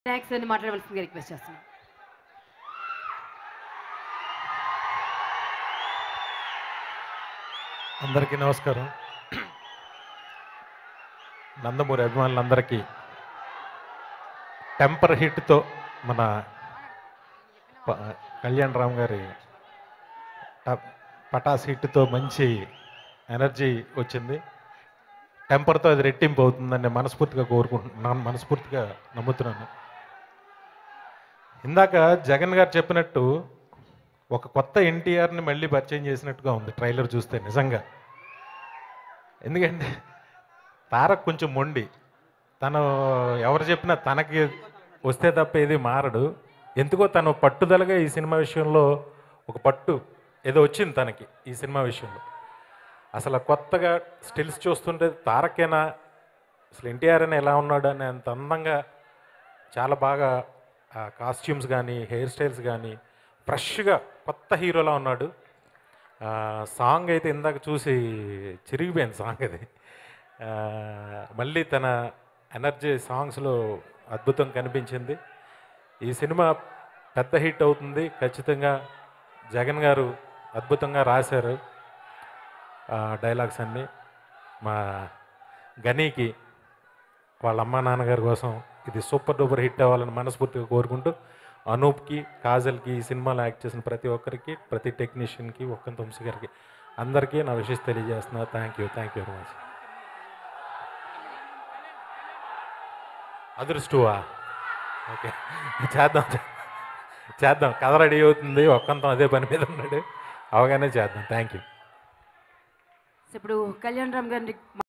thanks అని మాట్లాడవలసిందిగా request చేస్తున్నాను అందరికీ నమస్కారం నందమూరి అభిమానులందరికీ టెంపర్ హిట్తో మన ప- కళ్యాణ్ రామ్ గారి ట- పటాస్ హిట్తో మంచి ఎనర్జీ వచ్చింది టెంపర్తో అది రెట్టింపు అవుతుందని నేను మనస్ఫూర్తిగా కోరుకుంటున్నాను మనస్ఫూర్తిగా నమ్ముతున్నాను ఇందాక జగన్ గారు చెప్పినట్టు ఒక కొత్త ఎన్టీఆర్ని మళ్ళీ పరిచయం చేసినట్టుగా ఉంది ట్రైలర్ చూస్తే నిజంగా ఎందుకంటే తారక్ కొంచెం మొండి తను ఎవరు చెప్పినా తనకి వస్తే తప్ప ఏది మారడు ఎందుకో తను పట్టుదలగా ఈ సినిమా విషయంలో ఒక పట్టు ఏదో వచ్చింది తనకి ఈ సినిమా విషయంలో అసలు ఆ కొత్తగా స్టిల్స్ చూస్తుంటే తారకేనా అసలు ఎన్టీఆర్ అని ఎలా ఉన్నాడు అని అంత అందంగా చాలా బాగా కాస్ట్యూమ్స్ కానీ హెయిర్ స్టైల్స్ కానీ ఫ్రెష్గా కొత్త హీరోలా ఉన్నాడు ఆ, సాంగ్ అయితే ఇందాక చూసి చిరిగిపోయింది సాంగ్ అది ఆ, మళ్ళీ తన ఎనర్జీ సాంగ్స్లో అద్భుతం కనిపించింది ఈ సినిమా పెద్ద హిట్ అవుతుంది ఖచ్చితంగా జగన్ గారు అద్భుతంగా రాశారు ఆ, డైలాగ్స్ అన్నీ మా గనీకి వాళ్ళ అమ్మా నాన్నగారి కోసం ఇది సూపర్ డూపర్ హిట్ అవ్వాలని మనస్ఫూర్తిగా కోరుకుంటూ అనూప్కి కాజల్కి ఈ సినిమాలో యాక్ట్ చేసిన ప్రతి ఒక్కరికి ప్రతి టెక్నీషియన్కి ఒక్క తుమ్సి గారికి అందరికీ నా విషయం తెలియజేస్తున్నా thank you thank you very much అదృష్టవా ఓకే చేద్దాం చేద్దాం కథ రెడీ అవుతుంది ఒక్కంతం అదే పని మీద ఉన్నాడు అవగానే చేద్దాం థ్యాంక్ యూ సో ఇప్పుడు కళ్యాణ్ రామ్ గారిని